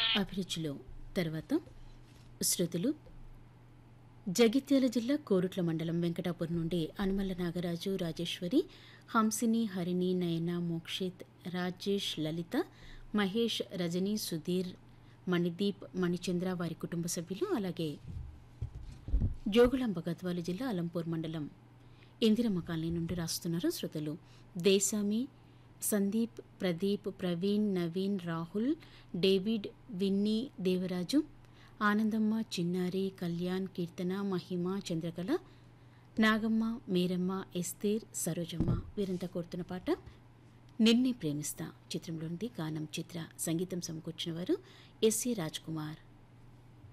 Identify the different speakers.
Speaker 1: అభిరుచిలో తర్వాత శృతులు జగిత్యాల జిల్లా కోరుట్ల మండలం వెంకటాపురం నుండి అనుమల్ల నాగరాజు రాజేశ్వరి హంసిని హరిణి నయన మోక్షిత్ రాజేష్ లలిత మహేష్ రజని సుధీర్ మణిదీప్ మణిచంద్ర వారి కుటుంబ సభ్యులు అలాగే జోగులాంబ గద్వాల జిల్లా అలంపూర్ మండలం ఇందిరమ్మ కాలనీ నుండి రాస్తున్నారు శ్రోతలు దేశామి సందీప్ ప్రదీప్ ప్రవీణ్ నవీన్ రాహుల్ డేవిడ్ విన్నీ దేవరాజు ఆనందమ్మ చిన్నారి కళ్యాణ్ కీర్తన మహిమ చంద్రకళ నాగమ్మ మీరమ్మ ఎస్తేర్ సరోజమ్మ వీరంతా కోరుతున్న పాట నిన్నే ప్రేమిస్తా చిత్రంలోనిది గానం చిత్ర సంగీతం సమకూర్చిన వారు ఎస్సి రాజ్ కుమార్